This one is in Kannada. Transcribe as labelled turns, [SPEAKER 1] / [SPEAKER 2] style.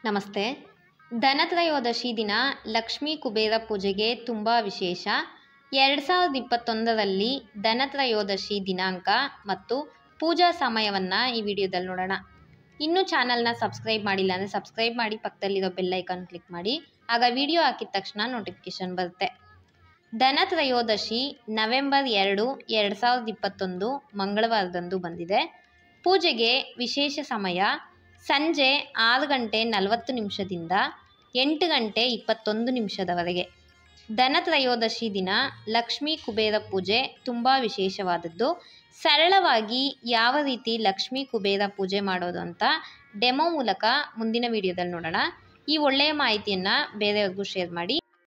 [SPEAKER 1] ನಮಸ್ತೆ ಧನತ್ರಯೋದಶಿ ದಿನ ಲಕ್ಷ್ಮೀ ಕುಬೇರ ಪೂಜೆಗೆ ತುಂಬ ವಿಶೇಷ ಎರಡು ಸಾವಿರದ ಇಪ್ಪತ್ತೊಂದರಲ್ಲಿ ಧನತ್ರಯೋದಶಿ ದಿನಾಂಕ ಮತ್ತು ಪೂಜಾ ಸಮಯವನ್ನು ಈ ವಿಡಿಯೋದಲ್ಲಿ ನೋಡೋಣ ಇನ್ನೂ ಚಾನಲ್ನ ಸಬ್ಸ್ಕ್ರೈಬ್ ಮಾಡಿಲ್ಲ ಅಂದರೆ ಸಬ್ಸ್ಕ್ರೈಬ್ ಮಾಡಿ ಪಕ್ಕದಲ್ಲಿರೋ ಬೆಲ್ ಐಕಾನ್ ಕ್ಲಿಕ್ ಮಾಡಿ ಆಗ ವಿಡಿಯೋ ಹಾಕಿದ ತಕ್ಷಣ ನೋಟಿಫಿಕೇಷನ್ ಬರುತ್ತೆ ಧನತ್ರಯೋದಶಿ ನವೆಂಬರ್ ಎರಡು ಎರಡು ಸಾವಿರದ ಇಪ್ಪತ್ತೊಂದು ಮಂಗಳವಾರದಂದು ಬಂದಿದೆ ಪೂಜೆಗೆ ವಿಶೇಷ ಸಮಯ ಸಂಜೆ ಆರು ಗಂಟೆ ನಲವತ್ತು ನಿಮಿಷದಿಂದ ಎಂಟು ಗಂಟೆ ಇಪ್ಪತ್ತೊಂದು ನಿಮಿಷದವರೆಗೆ ಧನತ್ರಯೋದಶಿ ದಿನ ಲಕ್ಷ್ಮೀ ಕುಬೇರ ಪೂಜೆ ತುಂಬ ವಿಶೇಷವಾದದ್ದು ಸರಳವಾಗಿ ಯಾವ ರೀತಿ ಲಕ್ಷ್ಮೀ ಕುಬೇರ ಪೂಜೆ ಮಾಡೋದು ಅಂತ ಡೆಮೋ ಮೂಲಕ ಮುಂದಿನ ವಿಡಿಯೋದಲ್ಲಿ ನೋಡೋಣ ಈ ಒಳ್ಳೆಯ ಮಾಹಿತಿಯನ್ನು ಬೇರೆಯವ್ರಿಗೂ ಶೇರ್ ಮಾಡಿ